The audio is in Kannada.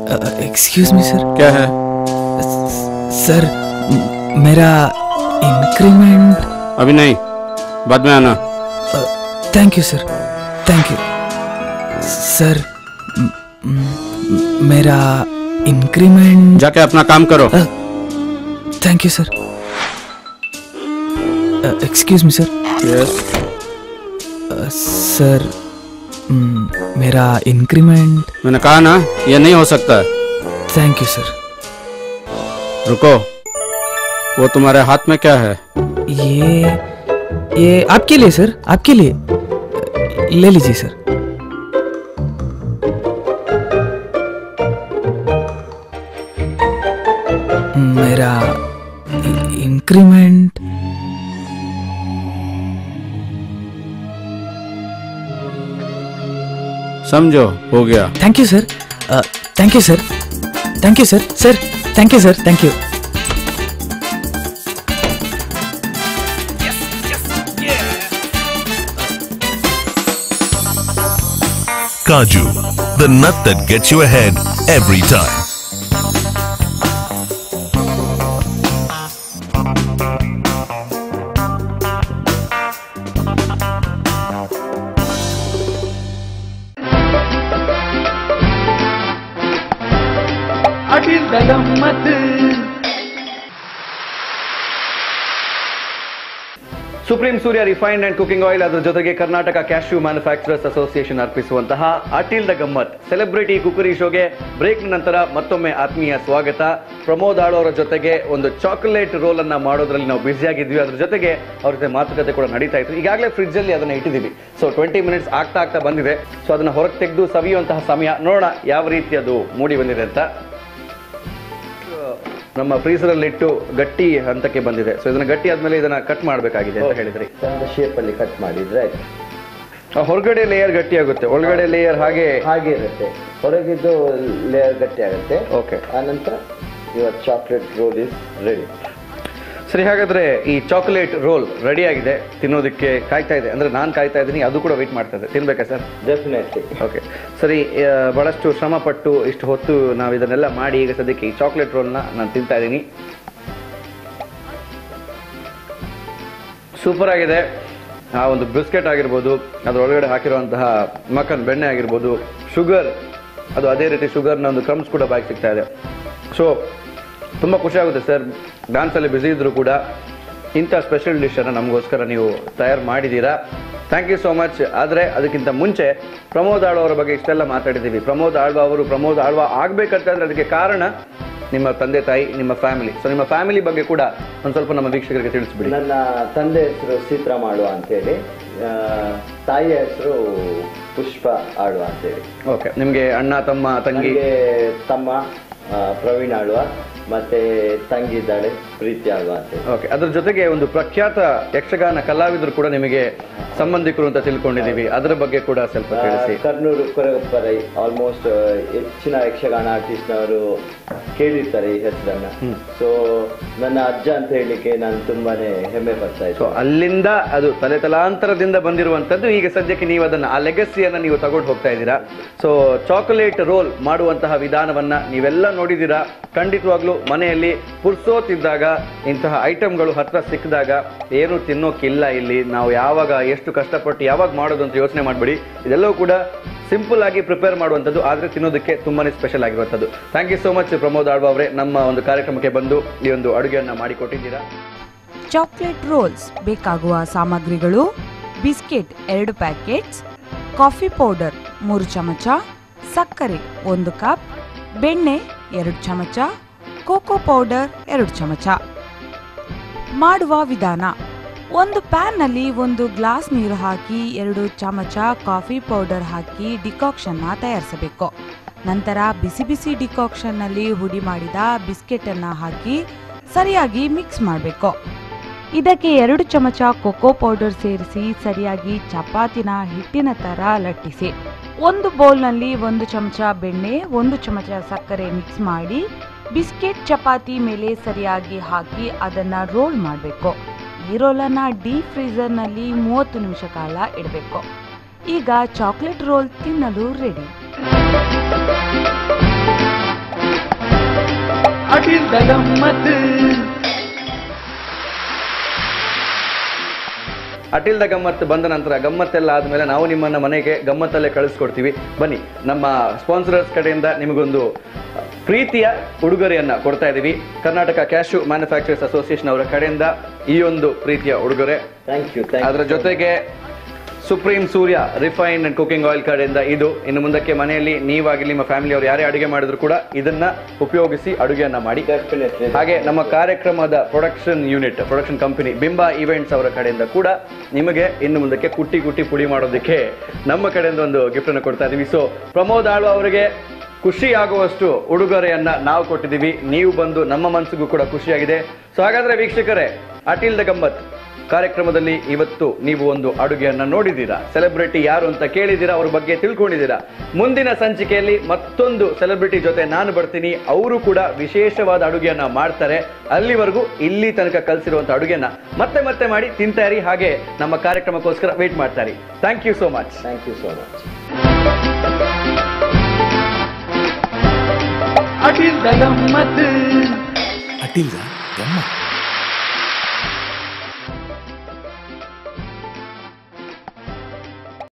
एक्सक्यूज मी सर क्या है सर म- मेरा इंक्रीमेंट अभी नहीं बाद में आना thank you sir thank you sir म- म- मेरा इंक्रीमेंट जाके अपना काम करो thank you sir excuse me sir yes sir म, मेरा इंक्रीमेंट मैंने कहा ना ये नहीं हो सकता थैंक यू सर रुको वो तुम्हारे हाथ में क्या है ये ये आपके लिए सर आपके लिए ले लीजिए सर मेरा इंक्रीमेंट समझो हो गया thank you sir thank you sir thank you sir sir thank you sir thank you Kaju, the nut that gets you ahead every time. Supreme Surya refined and cooking oil ಅದರ ಜೊತೆಗೆ ಕರ್ನಾಟಕ ಕ್ಯಾಶ್ಯೂ ಮ್ಯಾನುಫ್ಯಾಕ್ಚರರ್ಸ್ ಅಸೋಸಿಯೇಷನ್ ಅರ್ಪಿಸುವಂತಹ ಅಟಿಲ್ ದ ಗಮ್ಮತ್ ಸೆಲೆಬ್ರಿಟಿ ಕುಕರಿ ಶೋಗೆ ಬ್ರೇಕ್ ನಂತರ ಮತ್ತೊಮ್ಮೆ ಆತ್ಮೀಯ ಸ್ವಾಗತ ಪ್ರಮೋದ್ ಆಳೋರ ಜೊತೆಗೆ ಒಂದು ಚಾಕೊಲೇಟ್ ರೋಲ್ ಅನ್ನ ಮಾಡೋದ್ರಲ್ಲಿ ನಾವು ಬ್ಯುಸಿ ಆಗಿದ್ವಿ ಅದ್ರ ಜೊತೆಗೆ ಅವ್ರ ಜೊತೆ ಮಾತುಕತೆ ಕೂಡ ನಡೀತಾ ಇತ್ತು ಈಗಾಗಲೇ ಫ್ರಿಡ್ಜ್ ಅಲ್ಲಿ ಅದನ್ನ ಇಟ್ಟಿದ್ದೀವಿ ಸೊ ಟ್ವೆಂಟಿ ಮಿನಿಟ್ಸ್ ಆಗ್ತಾ ಆಗ್ತಾ ಬಂದಿದೆ ಸೊ ಅದನ್ನ ಹೊರಗೆ ತೆಗೆದು ಸವಿಯುವಂತಹ ಸಮಯ ನೋಡೋಣ ಯಾವ ರೀತಿ ಅದು ಮೂಡಿ ಬಂದಿದೆ ಅಂತ ನಮ್ಮ ಫ್ರೀಸರಲ್ಲಿ ಇಟ್ಟು ಗಟ್ಟಿ ಹಂತಕ್ಕೆ ಬಂದಿದೆ ಸೊ ಇದನ್ನ ಗಟ್ಟಿ ಆದ್ಮೇಲೆ ಇದನ್ನ ಕಟ್ ಮಾಡಬೇಕಾಗಿದೆ ಅಂತ ಹೇಳಿದ್ರಿ ಚಂದ ಶೇಪ್ ಅಲ್ಲಿ ಕಟ್ ಮಾಡಿದ್ರೆ ಆಯ್ತು ಆ ಹೊರಗಡೆ ಲೇಯರ್ ಗಟ್ಟಿ ಆಗುತ್ತೆ ಒಳಗಡೆ ಲೇಯರ್ ಹಾಗೆ ಹಾಗೆ ಇರುತ್ತೆ ಹೊರಗಿದ್ದು ಲೇಯರ್ ಗಟ್ಟಿ ಆಗುತ್ತೆ ಓಕೆ ಆನಂತರ your chocolate roll is ready ಸರಿ ಹಾಗಾದ್ರೆ ಈ ಚಾಕೊಲೇಟ್ ರೋಲ್ ರೆಡಿ ಆಗಿದೆ ತಿನ್ನೋದಕ್ಕೆ ಕಾಯ್ತಾ ಇದೆ ಅಂದ್ರೆ ನಾನು ಕಾಯ್ತಾ ಇದ್ದೀನಿ ಅದು ಕೂಡ ವೆಯ್ಟ್ ಮಾಡ್ತಾ ಇದೆ ತಿನ್ಬೇಕಾ ಸರ್ ಡೆಫಿನೆಟ್ಲಿ ಓಕೆ ಸರಿ ಆ, ಬಹಳಷ್ಟು ಶ್ರಮ ಪಟ್ಟು ಇಷ್ಟು ಹೊತ್ತು ನಾವು ಇದನ್ನೆಲ್ಲ ಮಾಡಿ ಈಗ ಸದ್ಯಕ್ಕೆ ಈ ಚಾಕ್ಲೇಟ್ ರೋಲ್ನ ನಾನು ತಿಂತಾ ಇದ್ದೀನಿ ಸೂಪರ್ ಆಗಿದೆ ಆ ಒಂದು ಬಿಸ್ಕೆಟ್ ಆಗಿರ್ಬೋದು ಅದರೊಳಗಡೆ ಹಾಕಿರುವಂತಹ ಮಕನ್ ಬೆಣ್ಣೆ ಆಗಿರ್ಬೋದು ಶುಗರ್ ಅದು ಅದೇ ರೀತಿ ಶುಗರ್ನ ಒಂದು ಕ್ರಮ್ಸ್ ಕೂಡ ಬಾಯಿಗೆ ಸಿಗ್ತಾ ಇದೆ ಸೊ ತುಂಬ ಖುಷಿ ಆಗುತ್ತೆ ಸರ್ ಡ್ಯಾನ್ಸಲ್ಲಿ ಬ್ಯುಸಿ ಇದ್ದರೂ ಕೂಡ ಇಂಥ ಸ್ಪೆಷಲ್ ಡಿಶನ್ನು ನಮಗೋಸ್ಕರ ನೀವು ತಯಾರು ಮಾಡಿದ್ದೀರಾ ಥ್ಯಾಂಕ್ ಯು ಸೋ ಮಚ್ ಆದರೆ ಅದಕ್ಕಿಂತ ಮುಂಚೆ ಪ್ರಮೋದ್ ಆಳ್ವ ಅವರ ಬಗ್ಗೆ ಇಷ್ಟೆಲ್ಲ ಮಾತಾಡಿದ್ದೀವಿ ಪ್ರಮೋದ್ ಆಳ್ವ ಅವರು ಪ್ರಮೋದ್ ಆಳ್ವ ಆಗ್ಬೇಕಂತಂದ್ರೆ ಅದಕ್ಕೆ ಕಾರಣ ನಿಮ್ಮ ತಂದೆ ತಾಯಿ ನಿಮ್ಮ ಫ್ಯಾಮಿಲಿ ಸೊ ನಿಮ್ಮ ಫ್ಯಾಮಿಲಿ ಬಗ್ಗೆ ಕೂಡ ಒಂದು ಸ್ವಲ್ಪ ನಮ್ಮ ವೀಕ್ಷಕರಿಗೆ ತಿಳಿಸ್ಬಿಡಿ ನನ್ನ ತಂದೆ ಹೆಸರು ಸೀತಾರಾಮ ಅಂತೇಳಿ ಆ, ತಾಯಿಯ ಹೆಸರು ಪುಷ್ಪ ಆಡುವ ಅಂತೇಳಿ ಓಕೆ ನಿಮಗೆ ಅಣ್ಣ ತಮ್ಮ ತಂಗಿ ನನಗೆ ತಮ್ಮ ಆ, ಪ್ರವೀಣ್ ಆಳ್ವ ಮತ್ತೆ ತಂಗಿ ಇದ್ದಾಳೆ ಪ್ರೀತಿ ಆಳ್ವ ಅಂತೇಳಿ ಓಕೆ ಅದ್ರ ಜೊತೆಗೆ ಒಂದು ಪ್ರಖ್ಯಾತ ಯಕ್ಷಗಾನ ಕಲಾವಿದರು ಕೂಡ ನಿಮಗೆ ಸಂಬಂಧಿಕರು ಅಂತ ತಿಳ್ಕೊಂಡಿದ್ದೀವಿ ಅದರ ಬಗ್ಗೆ ಕೂಡ ಸ್ವಲ್ಪ ಆ, ತಿಳಿಸಿ ಕರ್ನೂರು ಕೊರಗಪ್ಪರೈ ಆಲ್ಮೋಸ್ಟ್ ಹೆಚ್ಚಿನ ಯಕ್ಷಗಾನ ಆರ್ಟಿಸ್ಟ್ನವರು ಕೇಳಿರ್ತಾರೆ ಈ ಹೆಸರನ್ನ ಸೊ ನನ್ನ ಅಜ್ಜ ಅಂತ ಹೇಳಲಿಕ್ಕೆ ನಾನು ತುಂಬಾನೇ ಹೆಮ್ಮೆ ಪಡ್ತಾ ಸೊ ಇದ್ದೆ ಅಲ್ಲಿಂದ ಅದು ತಲೆ ತಲಾಂತರದಿಂದ ಬಂದಿರುವಂತದ್ದು ಈಗ ಸದ್ಯಕ್ಕೆ ನೀವು ಅದನ್ನ ಆ ಲೆಗಸಿಯನ್ನ ನೀವು ತಗೊಂಡು ಹೋಗ್ತಾ ಇದ್ದೀರಾ ಸೊ ಚಾಕೊಲೇಟ್ ರೋಲ್ ಮಾಡುವಂತಹ ವಿಧಾನವನ್ನ ನೀವೆಲ್ಲ ನೋಡಿದ್ದೀರಾ ಖಂಡಿತವಾಗ್ಲೂ ಮನೆಯಲ್ಲಿ ಪುರ್ಸೋತಿದ್ದಾಗ ಇಂತಹ ಐಟಮ್ಗಳು ಹತ್ರ ಸಿಕ್ಕಿದಾಗ ಏನು ತಿನ್ನೋಕ್ಕಿಲ್ಲ ಇಲ್ಲಿ ನಾವು ಯಾವಾಗ ಎಷ್ಟು ಕಷ್ಟಪಟ್ಟು ಯಾವಾಗ ಮಾಡೋದು ಅಂತ ಯೋಚನೆ ಮಾಡಬೇಡಿ ಇದೆಲ್ಲವೂ ಕೂಡ ಸಿಂಪಲ್ ಆಗಿ ಪ್ರಿಪೇರ್ ಮಾಡುವಂಥದ್ದು ಆದರೆ ತಿನ್ನೋದಕ್ಕೆ ತುಂಬಾನೇ ಸ್ಪೆಷಲ್ ಆಗಿರುವಂಥದ್ದು thank you so much Pramod Alva ಅವರೇ ನಮ್ಮ ಒಂದು ಕಾರ್ಯಕ್ರಮಕ್ಕೆ ಬಂದು ಈ ಒಂದು ಅಡುಗೆಯನ್ನು ಮಾಡಿಕೊಟ್ಟಿದ್ದೀರಾ ಚಾಕ್ಲೇಟ್ ರೋಲ್ಸ್ ಬೇಕಾಗುವ ಸಾಮಗ್ರಿಗಳು ಬಿಸ್ಕೆಟ್ ಎರಡು ಪ್ಯಾಕೆಟ್ಸ್ ಕಾಫಿ ಪೌಡರ್ ಮೂರು ಚಮಚ ಸಕ್ಕರೆ ಒಂದು ಕಪ್ ಬೆಣ್ಣೆ ಎರಡು ಚಮಚ ಕೋಕೋ ಪೌಡರ್ ಎರಡು ಚಮಚ ಮಾಡುವ ವಿಧಾನ ಒಂದು ಪ್ಯಾನ್ನಲ್ಲಿ ಒಂದು ಗ್ಲಾಸ್ ನೀರು ಹಾಕಿ ಎರಡು ಚಮಚ ಕಾಫಿ ಪೌಡರ್ ಹಾಕಿ ಡಿಕಾಕ್ಷನ್ನ ತಯಾರಿಸಬೇಕು ನಂತರ ಬಿಸಿ ಬಿಸಿ ಡಿಕಾಕ್ಷನ್ನಲ್ಲಿ ಹುಡಿ ಮಾಡಿದ ಬಿಸ್ಕೆಟನ್ನು ಹಾಕಿ ಸರಿಯಾಗಿ ಮಿಕ್ಸ್ ಮಾಡಬೇಕು ಇದಕ್ಕೆ ಎರಡು ಚಮಚ ಕೊಕೋ ಪೌಡರ್ ಸೇರಿಸಿ ಸರಿಯಾಗಿ ಚಪಾತಿನ ಹಿಟ್ಟಿನ ಥರ ಲಟ್ಟಿಸಿ ಒಂದು ಬೌಲ್ನಲ್ಲಿ ಒಂದು ಚಮಚ ಬೆಣ್ಣೆ ಒಂದು ಚಮಚ ಸಕ್ಕರೆ ಮಿಕ್ಸ್ ಮಾಡಿ ಬಿಸ್ಕೆಟ್ ಚಪಾತಿ ಮೇಲೆ ಸರಿಯಾಗಿ ಹಾಕಿ ಅದನ್ನು ರೋಲ್ ಮಾಡಬೇಕು ಈ ರೋಲನ್ನು ಡೀಪ್ ಫ್ರೀಸರ್ನಲ್ಲಿ ಮೂವತ್ತು ನಿಮಿಷ ಕಾಲ ಇಡಬೇಕು ಈಗ ಚಾಕ್ಲೇಟ್ ರೋಲ್ ತಿನ್ನಲು ರೆಡಿ ಅಟಿಲ್ ದ ಗಮ್ಮತ್ ಅಟಿಲ್ ದ ಗಮ್ಮತ್ ಬಂದ ನಂತರ ಗಮ್ಮತ್ತೆಲ್ಲ ಆದಮೇಲೆ ನಾವು ನಿಮ್ಮನ್ನ ಮನೆಗೆ ಗಮ್ಮತ್ತಲ್ಲೇ ಕಳಿಸ್ಕೊಡ್ತೀವಿ ಬನ್ನಿ ನಮ್ಮ ಸ್ಪಾನ್ಸರರ್ಸ್ ಕಡೆಯಿಂದ ನಿಮಗೊಂದು ಪ್ರೀತಿಯ ಉಡುಗೊರೆಯನ್ನ ಕೊಡ್ತಾ ಇದ್ದೀವಿ ಕರ್ನಾಟಕ ಕ್ಯಾಶು ಮ್ಯಾನುಫ್ಯಾಕ್ಚರರ್ಸ್ ಅಸೋಸಿಯೇಷನ್ ಅವರ ಕಡೆಯಿಂದ ಈ ಒಂದು ಪ್ರೀತಿಯ ಉಡುಗೊರೆ ಥ್ಯಾಂಕ್ ಯು ಥ್ಯಾಂಕ್ ಅದರ ಜೊತೆಗೆ supreme Surya refined and cooking oil ಕಡೆಯಿಂದ ಇದು ಇನ್ನು ಮುಂದಕ್ಕೆ ಮನೆಯಲ್ಲಿ ನೀವಾಗಲಿ ನಿಮ್ಮ ಫ್ಯಾಮಿಲಿ ಅವರು ಯಾರೇ ಅಡುಗೆ ಮಾಡಿದ್ರು ಕೂಡ ಇದನ್ನ ಉಪಯೋಗಿಸಿ ಅಡುಗೆಯನ್ನ ಮಾಡಿ ಡೆಫಿನೆಟ್ಲಿ ಹಾಗೆ ನಮ್ಮ ಕಾರ್ಯಕ್ರಮದ production unit production company Bimba events ಅವರ ಕಡೆಯಿಂದ ಕೂಡ ನಿಮಗೆ ಇನ್ನು ಮುಂದಕ್ಕೆ ಕುಟ್ಟಿ ಕುಟ್ಟಿ ಪುಡಿ ಮಾಡೋದಕ್ಕೆ ನಮ್ಮ ಕಡೆಯಿಂದ ಒಂದು ಗಿಫ್ಟ್ ಅನ್ನು ಕೊಡ್ತಾ ಇದೀವಿ ಸೊ ಪ್ರಮೋದ್ ಆಳ್ವ ಅವರಿಗೆ ಖುಷಿ ಆಗುವಷ್ಟು ಉಡುಗೊರೆಯನ್ನ ನಾವು ಕೊಟ್ಟಿದ್ದೀವಿ ನೀವು ಬಂದು ನಮ್ಮ ಮನಸ್ಸಿಗೂ ಕೂಡ ಖುಷಿಯಾಗಿದೆ ಸೊ ಹಾಗಾದ್ರೆ ವೀಕ್ಷಕರೇ ಅಟಿಲ್ ದ ಗಮ್ಮತ್ ಕಾರ್ಯಕ್ರಮದಲ್ಲಿ ಇವತ್ತು ನೀವು ಒಂದು ಅಡುಗೆಯನ್ನ ನೋಡಿದ್ದೀರಾ ಸೆಲೆಬ್ರಿಟಿ ಯಾರು ಅಂತ ಕೇಳಿದ್ದೀರಾ ಅವ್ರ ಬಗ್ಗೆ ತಿಳ್ಕೊಂಡಿದ್ದೀರಾ ಮುಂದಿನ ಸಂಚಿಕೆಯಲ್ಲಿ ಮತ್ತೊಂದು ಸೆಲೆಬ್ರಿಟಿ ಜೊತೆ ನಾನು ಬರ್ತೀನಿ ಅವರು ಕೂಡ ವಿಶೇಷವಾದ ಅಡುಗೆಯನ್ನ ಮಾಡ್ತಾರೆ ಅಲ್ಲಿವರೆಗೂ ಇಲ್ಲಿ ತನಕ ಕಲಿಸಿರುವಂತ ಅಡುಗೆನ ಮತ್ತೆ ಮತ್ತೆ ಮಾಡಿ ತಿಂತಾರಿ ಹಾಗೆ ನಮ್ಮ ಕಾರ್ಯಕ್ರಮಕ್ಕೋಸ್ಕರ ವೇಟ್ ಮಾಡ್ತಾರೆ thank you so much thank you so much Attil da Gammat Attil da ಗಮ್ಮತ್